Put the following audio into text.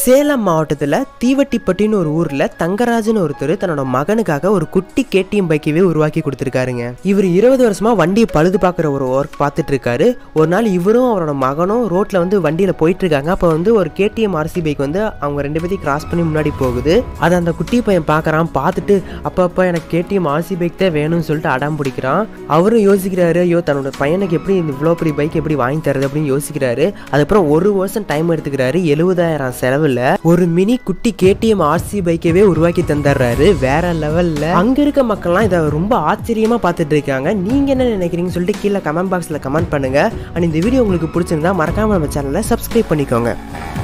சேலம் மாவட்டத்தில் தீவட்டிப்பட்டின்னு ஒரு ஊரில் தங்கராஜன் ஒருத்தர் தன்னோட மகனுக்காக ஒரு குட்டி கேடிஎம் பைக்கவே உருவாக்கி கொடுத்துருக்காருங்க இவர் இருபது வருஷமா வண்டியை பழுது பார்க்குற ஒரு ஒர்க் பார்த்துட்டு இருக்காரு ஒரு நாள் இவரும் அவரோட மகனும் ரோட்ல வந்து வண்டியில் போயிட்டு இருக்காங்க அப்போ வந்து ஒரு கேடிஎம் ஆர்சி பைக் வந்து அவங்க ரெண்டு பேத்தையும் கிராஸ் பண்ணி முன்னாடி போகுது அதை அந்த குட்டி பையன் பார்க்கறான் பார்த்துட்டு அப்பா அப்பா எனக்கு கேடிஎம் ஆர்சி பைக் தான் வேணும்னு சொல்லிட்டு அடம் பிடிக்கிறான் அவரும் யோசிக்கிறாரு ஐயோ தன்னோட பையனுக்கு எப்படி இந்த இவ்வளோ பெரிய பைக் எப்படி வாங்கி தரது அப்படின்னு யோசிக்கிறாரு அதுக்கப்புறம் ஒரு வருஷம் டைம் எடுத்துக்கிறாரு எழுபதாயிரம் செலவில் ஒரு மினி குட்டி கேடிஎம் ஆர்சி பைக்கவே உருவாக்கி தந்துடுறாரு வேற லெவல்ல அங்க இருக்க மக்கள்லாம் இதை ரொம்ப ஆச்சரியமா பார்த்துட்டு இருக்காங்க நீங்க என்ன நினைக்கிறீங்கன்னு சொல்லிட்டு கீழே கமெண்ட் பாக்ஸ்ல கமெண்ட் பண்ணுங்க அண்ட் இந்த வீடியோ உங்களுக்கு பிடிச்சிருந்தா மறக்காம நம்ம சேனலை சப்ஸ்கிரைப் பண்ணிக்கோங்க